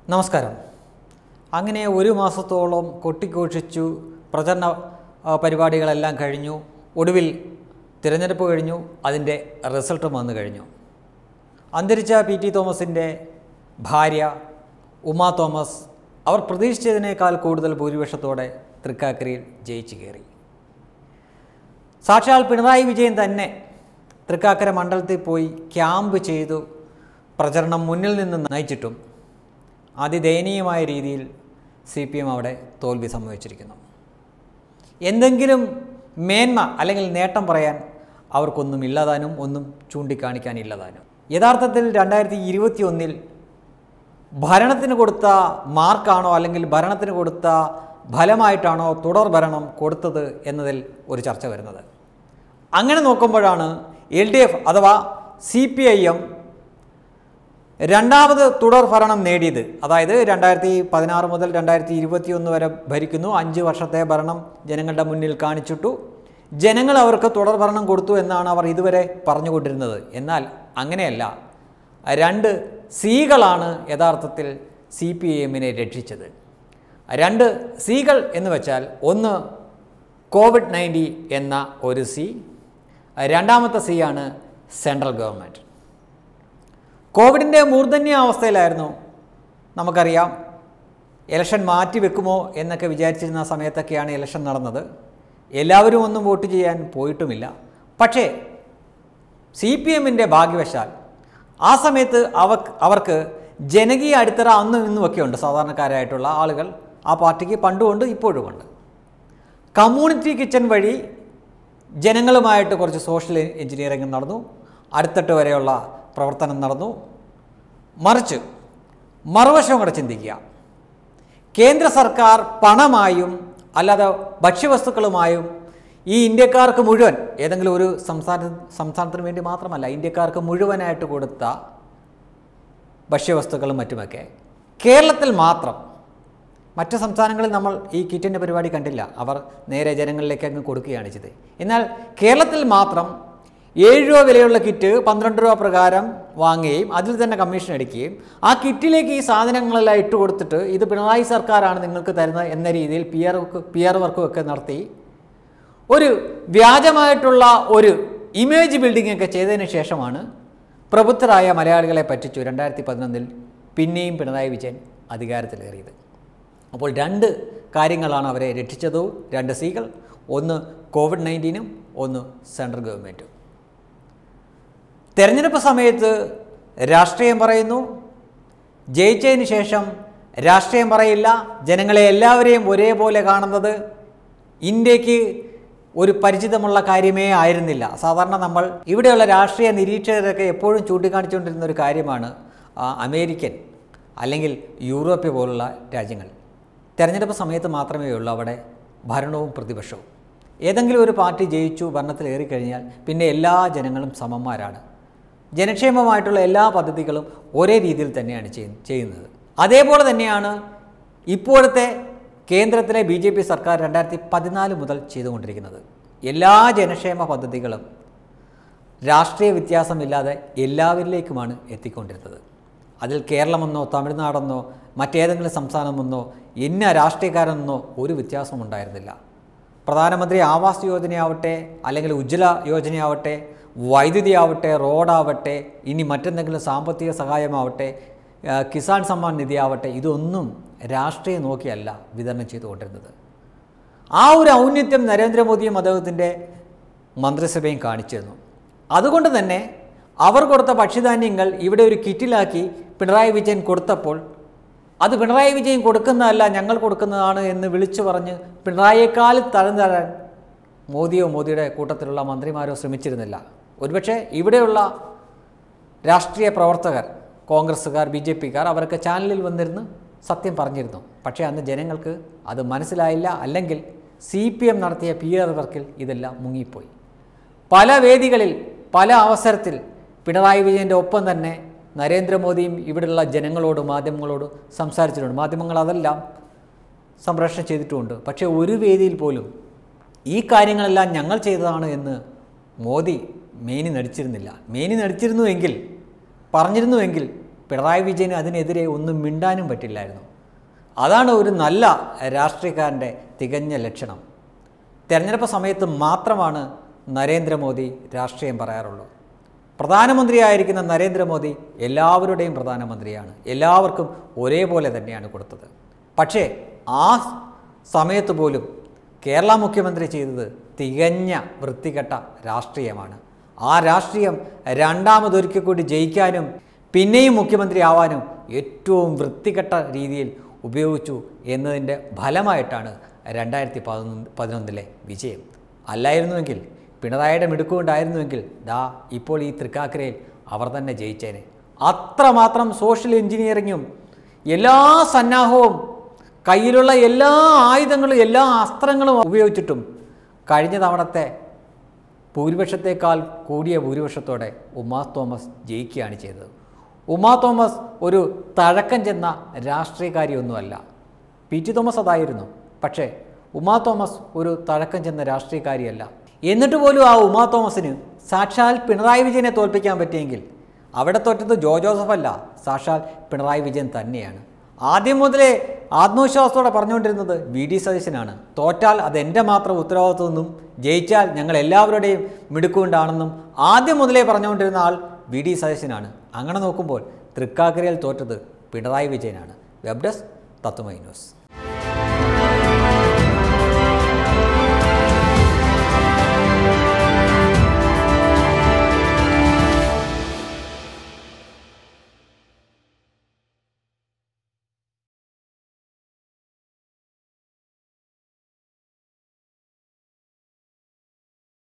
നമസ്കാരം അങ്ങനെ ഒരു മാസത്തോളം കൊട്ടിഘോഷിച്ചു പ്രചരണ ആ, പരിപാടികളെല്ലാം കഴിഞ്ഞു ഒടുവിൽ തിരഞ്ഞെടുപ്പ് കഴിഞ്ഞു അതിൻ്റെ റിസൾട്ടും വന്നു കഴിഞ്ഞു അന്തരിച്ച പി ടി തോമസിൻ്റെ ഭാര്യ ഉമ തോമസ് അവർ പ്രതീക്ഷിച്ചതിനേക്കാൾ കൂടുതൽ ഭൂരിപക്ഷത്തോടെ തൃക്കാക്കരയിൽ ജയിച്ചു കയറി സാക്ഷാൽ പിണറായി വിജയൻ തന്നെ തൃക്കാക്കര മണ്ഡലത്തിൽ പോയി ക്യാമ്പ് ചെയ്തു പ്രചരണം മുന്നിൽ നിന്ന് നയിച്ചിട്ടും അതിദയനീയമായ രീതിയിൽ സി പി എം അവിടെ തോൽവി സംഭവിച്ചിരിക്കുന്നു എന്തെങ്കിലും മേന്മ അല്ലെങ്കിൽ നേട്ടം പറയാൻ അവർക്കൊന്നും ഇല്ലതാനും ഒന്നും ചൂണ്ടിക്കാണിക്കാനില്ലതാനും യഥാർത്ഥത്തിൽ രണ്ടായിരത്തി ഇരുപത്തി ഒന്നിൽ ഭരണത്തിന് കൊടുത്ത മാർക്കാണോ അല്ലെങ്കിൽ ഭരണത്തിന് കൊടുത്ത ഫലമായിട്ടാണോ തുടർ ഭരണം കൊടുത്തത് എന്നതിൽ ഒരു ചർച്ച വരുന്നത് അങ്ങനെ നോക്കുമ്പോഴാണ് എൽ ഡി എഫ് അഥവാ സി പി ഐ എം രണ്ടാമത് തുടർ ഭരണം നേടിയത് അതായത് രണ്ടായിരത്തി പതിനാറ് മുതൽ രണ്ടായിരത്തി ഇരുപത്തി ഒന്ന് വരെ ഭരിക്കുന്നു അഞ്ച് വർഷത്തെ ഭരണം ജനങ്ങളുടെ മുന്നിൽ കാണിച്ചിട്ടു ജനങ്ങൾ അവർക്ക് തുടർ ഭരണം കൊടുത്തു എന്നാണ് അവർ ഇതുവരെ പറഞ്ഞുകൊണ്ടിരുന്നത് എന്നാൽ അങ്ങനെയല്ല രണ്ട് സീകളാണ് യഥാർത്ഥത്തിൽ സി പി എമ്മിനെ രക്ഷിച്ചത് രണ്ട് സീകൾ എന്ന് വെച്ചാൽ ഒന്ന് കോവിഡ് നയൻറ്റി എന്ന ഒരു സി രണ്ടാമത്തെ സി ആണ് സെൻട്രൽ ഗവൺമെൻറ് കോവിഡിൻ്റെ മൂർധന്യ അവസ്ഥയിലായിരുന്നു നമുക്കറിയാം ഇലക്ഷൻ മാറ്റി വെക്കുമോ എന്നൊക്കെ വിചാരിച്ചിരുന്ന സമയത്തൊക്കെയാണ് ഇലക്ഷൻ നടന്നത് എല്ലാവരും ഒന്നും വോട്ട് ചെയ്യാൻ പോയിട്ടുമില്ല പക്ഷേ സി പി എമ്മിൻ്റെ ഭാഗ്യവശാൽ ആ സമയത്ത് അവ അവർക്ക് ജനകീയ അടിത്തറ അന്നും ഇന്നുമൊക്കെ ഉണ്ട് സാധാരണക്കാരായിട്ടുള്ള ആളുകൾ ആ പാർട്ടിക്ക് പണ്ടുമുണ്ട് ഇപ്പോഴുമുണ്ട് കമ്മ്യൂണിറ്റി കിച്ചൺ വഴി ജനങ്ങളുമായിട്ട് കുറച്ച് സോഷ്യൽ എഞ്ചിനീയറിംഗ് നടന്നു അടുത്തട്ട് വരെയുള്ള പ്രവർത്തനം നടന്നു മറിച്ച് മറുവശം കൂടെ ചിന്തിക്കുക കേന്ദ്ര സർക്കാർ പണമായും അല്ലാതെ ഭക്ഷ്യവസ്തുക്കളുമായും ഈ ഇന്ത്യക്കാർക്ക് മുഴുവൻ ഏതെങ്കിലും ഒരു സംസ്ഥാന സംസ്ഥാനത്തിന് വേണ്ടി മാത്രമല്ല ഇന്ത്യക്കാർക്ക് മുഴുവനായിട്ട് കൊടുത്ത ഭക്ഷ്യവസ്തുക്കളും മറ്റുമൊക്കെ കേരളത്തിൽ മാത്രം മറ്റ് സംസ്ഥാനങ്ങളിൽ നമ്മൾ ഈ കിറ്റിൻ്റെ പരിപാടി കണ്ടില്ല അവർ നേരെ ജനങ്ങളിലേക്ക് അങ്ങ് കൊടുക്കുകയാണ് ചെയ്തത് എന്നാൽ കേരളത്തിൽ മാത്രം ഏഴ് രൂപ വിലയുള്ള കിറ്റ് പന്ത്രണ്ട് രൂപ പ്രകാരം വാങ്ങുകയും അതിൽ തന്നെ കമ്മീഷൻ അടിക്കുകയും ആ കിറ്റിലേക്ക് ഈ സാധനങ്ങളെല്ലാം ഇട്ട് കൊടുത്തിട്ട് ഇത് പിണറായി സർക്കാരാണ് നിങ്ങൾക്ക് തരുന്നത് എന്ന രീതിയിൽ പി ആർ പി ആർ വർക്കും ഒക്കെ നടത്തി ഒരു വ്യാജമായിട്ടുള്ള ഒരു ഇമേജ് ബിൽഡിംഗ് ഒക്കെ ചെയ്തതിന് ശേഷമാണ് പ്രബുദ്ധരായ മലയാളികളെ പറ്റിച്ചു രണ്ടായിരത്തി പതിനൊന്നിൽ പിന്നെയും പിണറായി വിജയൻ അധികാരത്തിലേറിയത് അപ്പോൾ രണ്ട് കാര്യങ്ങളാണ് അവരെ രക്ഷിച്ചത് രണ്ട് സീകൾ ഒന്ന് കോവിഡ് നയൻറ്റീനും ഒന്ന് സെൻട്രൽ ഗവൺമെൻറ്റും തെരഞ്ഞെടുപ്പ് സമയത്ത് രാഷ്ട്രീയം പറയുന്നു ജയിച്ചതിന് ശേഷം രാഷ്ട്രീയം പറയില്ല ജനങ്ങളെ എല്ലാവരെയും ഒരേപോലെ കാണുന്നത് ഇന്ത്യക്ക് ഒരു പരിചിതമുള്ള കാര്യമേ ആയിരുന്നില്ല സാധാരണ നമ്മൾ ഇവിടെയുള്ള രാഷ്ട്രീയ നിരീക്ഷകരൊക്കെ എപ്പോഴും ചൂണ്ടിക്കാണിച്ചുകൊണ്ടിരുന്ന ഒരു കാര്യമാണ് ആ, അമേരിക്കൻ അല്ലെങ്കിൽ യൂറോപ്യ പോലുള്ള രാജ്യങ്ങൾ തെരഞ്ഞെടുപ്പ് സമയത്ത് മാത്രമേ ഉള്ളൂ അവിടെ ഭരണവും പ്രതിപക്ഷവും ഏതെങ്കിലും ഒരു പാർട്ടി ജയിച്ചു ഭരണത്തിലേറിക്കഴിഞ്ഞാൽ പിന്നെ എല്ലാ ജനങ്ങളും സമന്മാരാണ് ജനക്ഷേമമായിട്ടുള്ള എല്ലാ പദ്ധതികളും ഒരേ രീതിയിൽ തന്നെയാണ് ചെയ്യ- ചെയ്യുന്നത് അതേപോലെ തന്നെയാണ് ഇപ്പോഴത്തെ കേന്ദ്രത്തിലെ ബി ജെ പി സർക്കാർ രണ്ടായിരത്തി പതിനാല് മുതൽ ചെയ്തുകൊണ്ടിരിക്കുന്നത് എല്ലാ ജനക്ഷേമ പദ്ധതികളും രാഷ്ട്രീയ വ്യത്യാസമില്ലാതെ എല്ലാവരിലേക്കുമാണ് എത്തിക്കൊണ്ടിരുന്നത് അതിൽ കേരളമെന്നോ തമിഴ്നാടെന്നോ മറ്റേതെങ്കിലും സംസ്ഥാനമെന്നോ ഇന്ന രാഷ്ട്രീയക്കാരെന്നോ ഒരു വ്യത്യാസവും ഉണ്ടായിരുന്നില്ല പ്രധാനമന്ത്രി ആവാസ് യോജനയാവട്ടെ അല്ലെങ്കിൽ ഉജ്ജ്വല യോജനയാവട്ടെ വൈദ്യുതി ആവട്ടെ റോഡാവട്ടെ ഇനി മറ്റെന്തെങ്കിലും സാമ്പത്തിക സഹായമാവട്ടെ ആ, കിസാൻ സമ്മാൻ നിധി ആവട്ടെ ഇതൊന്നും രാഷ്ട്രീയം നോക്കിയല്ല വിതരണം ചെയ്തുകൊണ്ടിരുന്നത് ആ ഒരു ഔന്നത്യം നരേന്ദ്രമോദിയും അദ്ദേഹത്തിൻ്റെ മന്ത്രിസഭയും കാണിച്ചിരുന്നു അതുകൊണ്ട് തന്നെ അവർ കൊടുത്ത ഭക്ഷ്യധാന്യങ്ങൾ ഇവിടെ ഒരു കിറ്റിലാക്കി പിണറായി വിജയൻ കൊടുത്തപ്പോൾ അത് പിണറായി വിജയൻ കൊടുക്കുന്നതല്ല ഞങ്ങൾ കൊടുക്കുന്നതാണ് എന്ന് വിളിച്ചു പറഞ്ഞ് പിണറായിയേക്കാൾ തരം തരാൻ മോദിയോ മോദിയുടെ കൂട്ടത്തിലുള്ള മന്ത്രിമാരോ ശ്രമിച്ചിരുന്നില്ല ഒരുപക്ഷെ ഇവിടെയുള്ള രാഷ്ട്രീയ പ്രവർത്തകർ കോൺഗ്രസ്സുകാർ ബി ജെ പിക്കാർ അവരൊക്കെ ചാനലിൽ വന്നിരുന്ന് സത്യം പറഞ്ഞിരുന്നു പക്ഷേ അന്ന് ജനങ്ങൾക്ക് അത് മനസ്സിലായില്ല അല്ലെങ്കിൽ സി പി എം നടത്തിയ പി ആർ വർക്കിൽ ഇതെല്ലാം മുങ്ങിപ്പോയി പല വേദികളിൽ പല അവസരത്തിൽ പിണറായി വിജയൻ്റെ ഒപ്പം തന്നെ നരേന്ദ്രമോദിയും ഇവിടെയുള്ള ജനങ്ങളോട് മാധ്യമങ്ങളോട് സംസാരിച്ചിട്ടുണ്ട് മാധ്യമങ്ങൾ അതെല്ലാം സംപ്രേഷണം ചെയ്തിട്ടുമുണ്ട് പക്ഷേ ഒരു വേദിയിൽ പോലും ഈ കാര്യങ്ങളെല്ലാം ഞങ്ങൾ ചെയ്തതാണ് എന്ന് മോദി മേനി നടിച്ചിരുന്നില്ല മേനി നടിച്ചിരുന്നുവെങ്കിൽ പറഞ്ഞിരുന്നുവെങ്കിൽ പിണറായി വിജയന് അതിനെതിരെ ഒന്നും മിണ്ടാനും പറ്റില്ലായിരുന്നു അതാണ് ഒരു നല്ല രാഷ്ട്രീയക്കാരൻ്റെ തികഞ്ഞ ലക്ഷണം തെരഞ്ഞെടുപ്പ് സമയത്ത് മാത്രമാണ് നരേന്ദ്രമോദി രാഷ്ട്രീയം പറയാറുള്ളൂ പ്രധാനമന്ത്രിയായിരിക്കുന്ന നരേന്ദ്രമോദി എല്ലാവരുടെയും പ്രധാനമന്ത്രിയാണ് എല്ലാവർക്കും ഒരേപോലെ തന്നെയാണ് കൊടുത്തത് പക്ഷേ ആ സമയത്ത് പോലും കേരള മുഖ്യമന്ത്രി ചെയ്തത് തികഞ്ഞ വൃത്തികെട്ട രാഷ്ട്രീയമാണ് ആ രാഷ്ട്രീയം രണ്ടാമതൊരിക്കൽ കൂടി ജയിക്കാനും പിന്നെയും മുഖ്യമന്ത്രി ആവാനും ഏറ്റവും വൃത്തികെട്ട രീതിയിൽ ഉപയോഗിച്ചു എന്നതിൻ്റെ ഫലമായിട്ടാണ് രണ്ടായിരത്തി പതിനൊന്ന് പതിനൊന്നിലെ വിജയം അല്ലായിരുന്നുവെങ്കിൽ പിണറായിയുടെ മിടുക്കുകൊണ്ടായിരുന്നുവെങ്കിൽ ദാ ഇപ്പോൾ ഈ തൃക്കാക്കരയിൽ അവർ തന്നെ ജയിച്ചേനെ അത്രമാത്രം സോഷ്യൽ എഞ്ചിനീയറിങ്ങും എല്ലാ സന്നാഹവും കയ്യിലുള്ള എല്ലാ ആയുധങ്ങളും എല്ലാ അസ്ത്രങ്ങളും ഉപയോഗിച്ചിട്ടും കഴിഞ്ഞ തവണത്തെ ഭൂരിപക്ഷത്തേക്കാൾ കൂടിയ ഭൂരിപക്ഷത്തോടെ ഉമാ തോമസ് ജയിക്കുകയാണ് ചെയ്തത് ഉമാ തോമസ് ഒരു തഴക്കം ചെന്ന രാഷ്ട്രീയക്കാരിയൊന്നുമല്ല പി ടി തോമസ് അതായിരുന്നു പക്ഷേ ഉമാ തോമസ് ഒരു തഴക്കം ചെന്ന രാഷ്ട്രീയക്കാരിയല്ല എന്നിട്ട് പോലും ആ ഉമാ തോമസിന് സാക്ഷാൽ പിണറായി വിജയനെ തോൽപ്പിക്കാൻ പറ്റിയെങ്കിൽ അവിടെ തോറ്റത് ജോ ജോസഫ് അല്ല സാക്ഷാൽ പിണറായി വിജയൻ തന്നെയാണ് ആദ്യം മുതലേ ആത്മവിശ്വാസത്തോടെ പറഞ്ഞുകൊണ്ടിരുന്നത് വി ഡി സതീശനാണ് തോറ്റാൽ അത് എൻ്റെ മാത്രം ഉത്തരവാദിത്വമെന്നും ജയിച്ചാൽ ഞങ്ങൾ എല്ലാവരുടെയും മിടുക്കുകൊണ്ടാണെന്നും ആദ്യം മുതലേ പറഞ്ഞുകൊണ്ടിരുന്ന ആൾ വി ഡി സതീശനാണ് അങ്ങനെ നോക്കുമ്പോൾ തൃക്കാക്കരയിൽ തോറ്റത് പിണറായി വിജയനാണ് വെബ് ഡെസ്ക് തത്വമൈ ന്യൂസ്